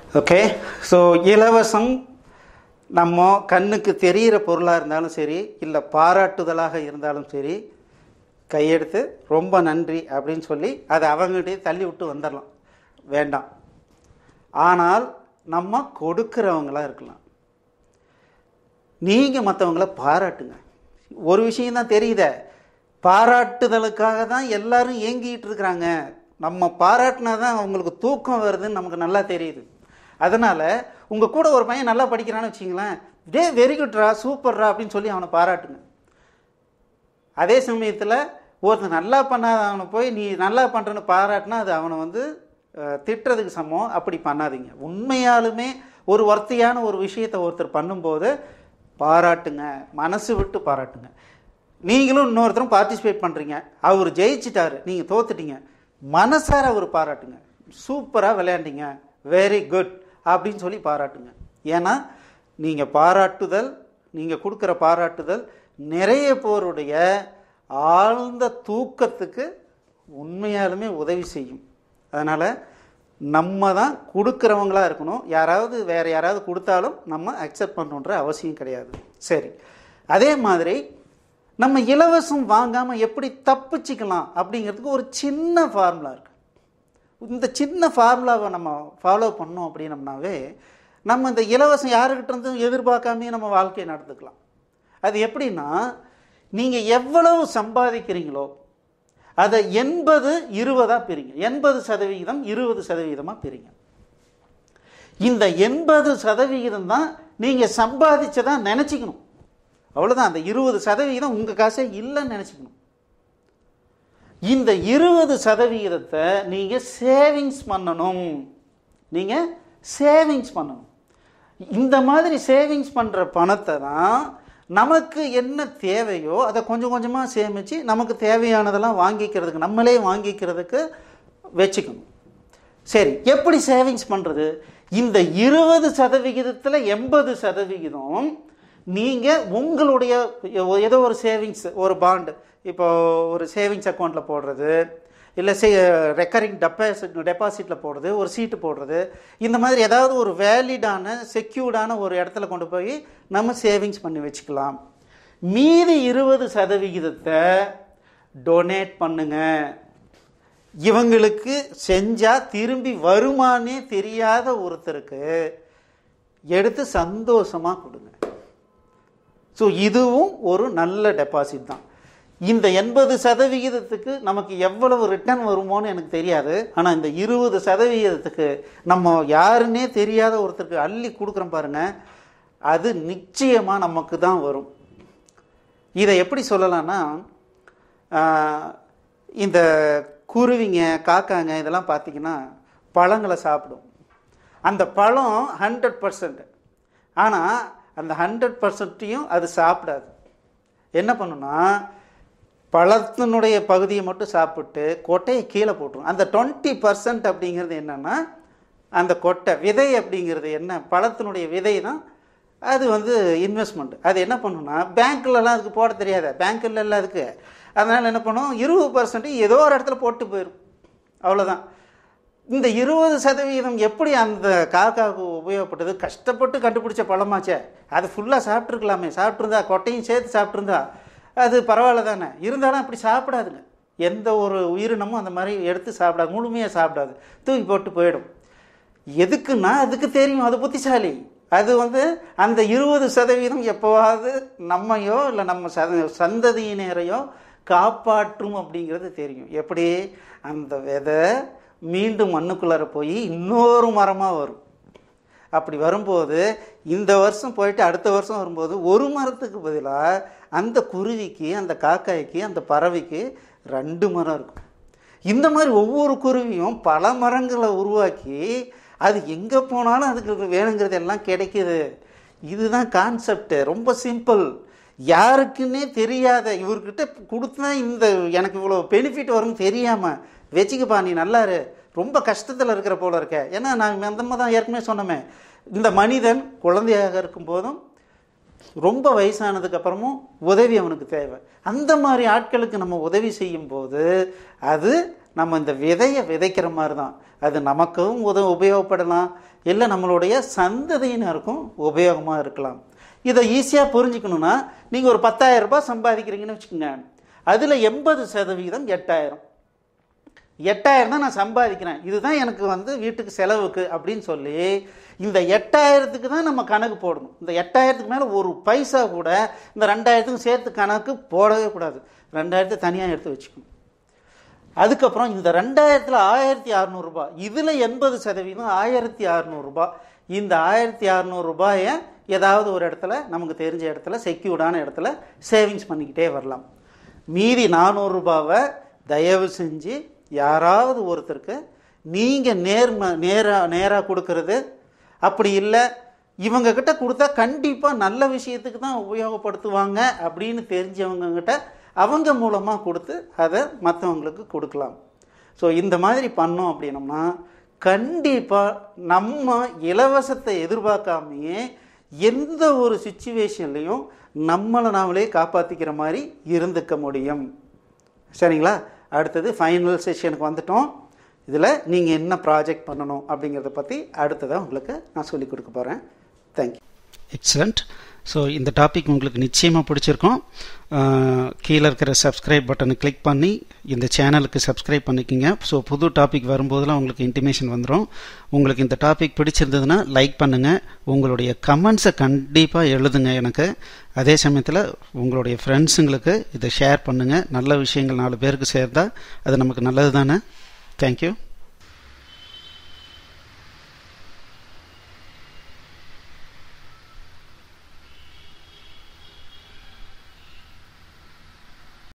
okay so இலவசம் நம்ம கண்ணுக்கு தெரிகிற பொருளாக இருந்தாலும் சரி இல்லை பாராட்டுதலாக இருந்தாலும் சரி கையெடுத்து ரொம்ப நன்றி அப்படின்னு சொல்லி அதை அவங்ககிட்டயே தள்ளி விட்டு வந்துடலாம் வேண்டாம் ஆனால் நம்ம கொடுக்குறவங்களா இருக்கலாம் நீங்கள் மற்றவங்கள பாராட்டுங்க ஒரு விஷயம்தான் தெரியுதே பாராட்டுதலுக்காக தான் எல்லாரும் ஏங்கிட்டு இருக்கிறாங்க நம்ம பாராட்டினா தான் அவங்களுக்கு தூக்கம் வருதுன்னு நமக்கு நல்லா தெரியுது அதனால் உங்கள் கூட ஒரு பையன் நல்லா படிக்கிறான்னு வச்சிங்களேன் டே வெரி குட்ரா சூப்பர்ரா அப்படின்னு சொல்லி அவனை பாராட்டுங்க அதே சமயத்தில் ஒருத்தன் நல்லா பண்ணாத அவனை போய் நீ நல்லா பண்ணுறன்னு பாராட்டினா அது அவனை வந்து அஹ், திட்டுறதுக்கு சமம் அப்படி பண்ணாதீங்க உண்மையாலுமே ஒரு வர்த்தியான ஒரு விஷயத்தை ஒருத்தர் பண்ணும்போது பாராட்டுங்க மனசு விட்டு பாராட்டுங்க நீங்களும் இன்னொருத்தரும் பார்ட்டிசிபேட் பண்ணுறீங்க அவர் ஜெயிச்சிட்டாரு நீங்கள் தோத்துட்டீங்க மனசார அவர் பாராட்டுங்க சூப்பராக விளையாண்டீங்க வெரி குட் அப்படின்னு சொல்லி பாராட்டுங்க ஏன்னா நீங்கள் பாராட்டுதல் நீங்கள் கொடுக்குற பாராட்டுதல் நிறைய பேருடைய ஆழ்ந்த தூக்கத்துக்கு உண்மையாலுமே உதவி செய்யும் அதனால் நம்ம தான் கொடுக்குறவங்களா இருக்கணும் யாராவது வேறு யாராவது கொடுத்தாலும் நம்ம அக்செப்ட் பண்ணணுன்ற அவசியம் கிடையாது சரி அதே மாதிரி நம்ம இலவசம் வாங்காமல் எப்படி தப்பிச்சுக்கலாம் அப்படிங்கிறதுக்கு ஒரு சின்ன ஃபார்முலா இருக்குது இந்த சின்ன ஃபார்முலாவை நம்ம ஃபாலோ பண்ணோம் அப்படின்னம்னாவே நம்ம இந்த இலவசம் யாருக்கிட்ட இருந்தும் எதிர்பார்க்காமே நம்ம வாழ்க்கையை நடத்துக்கலாம் அது எப்படின்னா நீங்கள் எவ்வளவு சம்பாதிக்கிறீங்களோ அதை எண்பது இருபதாக பிரிங்க எண்பது சதவிகிதம் இருபது சதவிகிதமாக பிரிங்க இந்த எண்பது சதவிகிதம் தான் நீங்கள் சம்பாதிச்சதா நினச்சிக்கணும் அவ்வளோதான் அந்த இருபது சதவிகிதம் உங்கள் காசே இல்லைன்னு நினச்சிக்கணும் இந்த இருபது சதவிகிதத்தை நீங்கள் சேவிங்ஸ் பண்ணணும் நீங்கள் சேவிங்ஸ் பண்ணணும் இந்த மாதிரி சேவிங்ஸ் பண்ணுற பணத்தை தான் நமக்கு என்ன தேவையோ அதை கொஞ்சம் கொஞ்சமாக சேமித்து நமக்கு தேவையானதெல்லாம் வாங்கிக்கிறதுக்கு நம்மளே வாங்கிக்கிறதுக்கு வச்சுக்கணும் சரி எப்படி சேவிங்ஸ் பண்ணுறது இந்த இருபது சதவிகிதத்தில் எண்பது சதவிகிதம் நீங்கள் உங்களுடைய ஏதோ ஒரு சேவிங்ஸ் ஒரு பாண்டு இப்போ ஒரு சேவிங்ஸ் அக்கௌண்ட்டில் போடுறது இல்லை சே ரெக்கரிங் டெபாசிட் டெபாசிட்டில் போடுறது ஒரு சீட்டு போடுறது இந்த மாதிரி ஏதாவது ஒரு வேலிடான செக்யூர்டான ஒரு இடத்துல கொண்டு போய் நம்ம சேவிங்ஸ் பண்ணி வச்சுக்கலாம் மீதி இருபது சதவிகிதத்தை டொனேட் பண்ணுங்க இவங்களுக்கு செஞ்சால் திரும்பி வருமானே தெரியாத ஒருத்தருக்கு எடுத்து சந்தோஷமாக கொடுங்க ஸோ இதுவும் ஒரு நல்ல டெபாசிட் தான் இந்த எண்பது சதவிகிதத்துக்கு நமக்கு எவ்வளவு ரிட்டர்ன் வருமோன்னு எனக்கு தெரியாது ஆனால் இந்த இருபது சதவிகிதத்துக்கு நம்ம யாருன்னே தெரியாத ஒருத்தருக்கு அள்ளி கொடுக்குறோம் பாருங்க அது நிச்சயமாக நமக்கு தான் வரும் இதை எப்படி சொல்லலாம்னா ஆஹ், இந்த குருவிங்க காக்காங்க இதெல்லாம் பார்த்தீங்கன்னா பழங்களை சாப்பிடும் அந்த பழம் ஹண்ட்ரட் பர்சன்ட் ஆனால் அந்த ஹண்ட்ரட் பர்சன்ட்டையும் அது சாப்பிடாது என்ன பண்ணுன்னா பழத்தினுடைய பகுதியை மட்டும் சாப்பிட்டு கொட்டையை கீழே போட்டுரும் அந்த டுவெண்ட்டி பர்சன்ட் அப்படிங்கிறது என்னன்னா அந்த கொட்டை விதை அப்படிங்கிறது என்ன பழத்தினுடைய விதை தான் அது வந்து இன்வெஸ்ட்மெண்ட் அது என்ன பண்ணுன்னா பேங்க்லலாம் அதுக்கு போட தெரியாத பேங்க்ல எல்லாம் அதுக்கு அதனால் என்ன பண்ணும் இருபது பர்சன்ட் ஏதோ ஒரு இடத்துல போட்டு போயிடும் அவ்வளோதான் இந்த இருபது சதவீதம் எப்படி அந்த காக்காவுக்கு உபயோகப்பட்டது கஷ்டப்பட்டு கண்டுபிடிச்ச பழமாச்சே அது ஃபுல்லாக சாப்பிட்ருக்கலாமே சாப்பிட்ருந்தா கொட்டையும் சேர்த்து சாப்பிட்ருந்தா அது பரவாயில்ல தானே இருந்தாலும் அப்படி சாப்பிடாதுங்க எந்த ஒரு உயிரினமும் அந்த மாதிரி எடுத்து சாப்பிடாது முழுமையாக சாப்பிடாது தூக்கி போட்டு போயிடும் எதுக்குன்னா அதுக்கு தெரியும் அது புத்திசாலி அது வந்து அந்த இருபது சதவீதம் எப்போவாவது நம்மையோ இல்லை நம்ம சத சந்ததியினரையோ காப்பாற்றும் அப்படிங்கிறது தெரியும் எப்படி அந்த விதை மீண்டும் மண்ணுக்குள்ளார போய் இன்னொரு மரமாக வரும் அப்படி வரும்போது இந்த வருஷம் போயிட்டு அடுத்த வருஷம் வரும்போது ஒரு மரத்துக்கு பதிலாக அந்த குருவிக்கு அந்த காக்காய்க்கு அந்த பறவைக்கு ரெண்டு மரம் இருக்கும் இந்த மாதிரி ஒவ்வொரு குருவியும் பல மரங்களை உருவாக்கி அது எங்கே போனாலும் அதுக்கு வேணுங்கிறது எல்லாம் கிடைக்குது இதுதான் கான்செப்ட் ரொம்ப சிம்பிள் யாருக்குன்னே தெரியாத இவர்கிட்ட கொடுத்தா இந்த எனக்கு இவ்வளோ பெனிஃபிட் வரும்னு தெரியாமல் வச்சுக்கப்பா நீ நல்லா இரு ரொம்ப கஷ்டத்தில் இருக்கிற போல இருக்க ஏன்னா நான் அந்த மாதிரி தான் ஏற்கனவே சொன்னோமே இந்த மனிதன் குழந்தையாக இருக்கும் போதும் ரொம்ப வயசானதுக்கு அப்புறமும் உதவி அவனுக்கு தேவை அந்த மாதிரி ஆட்களுக்கு நம்ம உதவி செய்யும் போது அது நம்ம இந்த விதையை விதைக்கிற மாதிரி தான் அது நமக்கும் உத உபயோகப்படலாம் இல்லை நம்மளுடைய சந்ததியினருக்கும் உபயோகமாக இருக்கலாம் இதை ஈஸியாக புரிஞ்சுக்கணுன்னா நீங்கள் ஒரு பத்தாயிரம் ரூபாய் சம்பாதிக்கிறீங்கன்னு வச்சுக்கோங்க அதில் எண்பது சதவீதம் எட்டாயிரம் எட்டாயிரம் தான் நான் சம்பாதிக்கிறேன் இதுதான் எனக்கு வந்து வீட்டுக்கு செலவுக்கு அப்படின்னு சொல்லி இந்த எட்டாயிரத்துக்கு தான் நம்ம கணக்கு போடணும் இந்த எட்டாயிரத்துக்கு மேலே ஒரு பைசா கூட இந்த ரெண்டாயிரத்துக்கும் சேர்த்து கணக்கு போடவே கூடாது ரெண்டாயிரத்தை தனியாக எடுத்து வச்சுக்கணும் அதுக்கப்புறம் இந்த ரெண்டாயிரத்தில் ஆயிரத்தி அறநூறுபா இதில் எண்பது சதவீதம் ஆயிரத்தி அறநூறுபா இந்த ஆயிரத்தி அறநூறுபாயை ஏதாவது ஒரு இடத்துல நமக்கு தெரிஞ்ச இடத்துல செக்யூர்டான இடத்துல சேவிங்ஸ் பண்ணிக்கிட்டே வரலாம் மீதி நானூறுரூபாவை தயவு செஞ்சு யாராவது ஒருத்தருக்கு நீங்கள் நேர்ம நேராக நேராக கொடுக்கறது அப்படி இல்லை இவங்க கிட்ட கொடுத்தா கண்டிப்பாக நல்ல விஷயத்துக்கு தான் உபயோகப்படுத்துவாங்க அப்படின்னு தெரிஞ்சவங்க கிட்ட அவங்க மூலமாக கொடுத்து அதை மற்றவங்களுக்கு கொடுக்கலாம் ஸோ இந்த மாதிரி பண்ணோம் அப்படின்னம்னா கண்டிப்பாக நம்ம இலவசத்தை எதிர்பார்க்காமையே எந்த ஒரு சுச்சுவேஷன்லையும் நம்மளை நாமளே காப்பாற்றிக்கிற மாதிரி இருந்துக்க முடியும் சரிங்களா அடுத்தது ஃபைனல் செஷனுக்கு வந்துட்டோம் இதில் நீங்கள் என்ன ப்ராஜெக்ட் பண்ணணும் அப்படிங்கிறத பற்றி அடுத்ததாக உங்களுக்கு நான் சொல்லிக் கொடுக்க போகிறேன் தேங்க்யூ எக்ஸலண்ட் ஸோ இந்த டாபிக் உங்களுக்கு நிச்சயமாக பிடிச்சிருக்கும் அஹ், கீழே இருக்கிற சப்ஸ்கிரைப் பட்டனை கிளிக் பண்ணி இந்த சேனலுக்கு சப்ஸ்கிரைப் பண்ணிக்கோங்க ஸோ புது டாபிக் வரும்போதெல்லாம் உங்களுக்கு இன்டிமேஷன் வந்துடும் உங்களுக்கு இந்த டாபிக் பிடிச்சிருந்ததுன்னா லைக் பண்ணுங்கள் உங்களுடைய கமெண்ட்ஸை கண்டிப்பாக எழுதுங்க எனக்கு அதே சமயத்தில் உங்களுடைய ஃப்ரெண்ட்ஸுங்களுக்கு இதை ஷேர் பண்ணுங்கள் நல்ல விஷயங்கள் நாலு பேருக்கு சேர்ந்தா அது நமக்கு நல்லது தானே தேங்க்யூ